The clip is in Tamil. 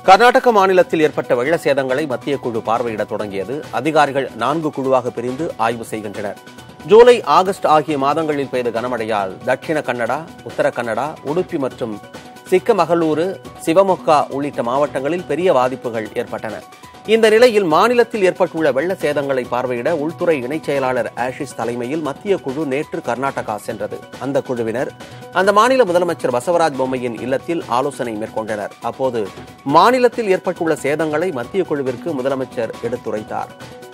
கர்நாடக மாநிலத்தில் ஏற்பட்ட வெள்ள சேதங்களை மத்திய குழு பார்வையிட தொடங்கியது அதிகாரிகள் நான்கு குழுவாக பிரிந்து ஆய்வு செய்கின்றனர் ஜூலை ஆகஸ்ட் ஆகிய மாதங்களில் பெய்த கனமழையால் தட்சிண கன்னடா உத்தர கன்னடா உடுப்பி மற்றும் சிக்கமகளூரு சிவமொக்கா உள்ளிட்ட மாவட்டங்களில் பெரிய பாதிப்புகள் ஏற்பட்டன இந்த நிலையில் மாநிலத்தில் ஏற்பட்டுள்ள வெள்ள சேதங்களை பார்வையிட உள்துறை இணைச் செயலாளர் ஆஷிஸ் தலைமையில் மத்திய குழு நேற்று கர்நாடகா சென்றது அந்த குழுவினர் அந்த மாநில முதலமைச்சர் பசவராஜ் பொம்மையின் இல்லத்தில் ஆலோசனை மேற்கொண்டனர் அப்போது மாநிலத்தில் ஏற்பட்டுள்ள சேதங்களை மத்திய குழுவிற்கு முதலமைச்சர் எடுத்துரைத்தார்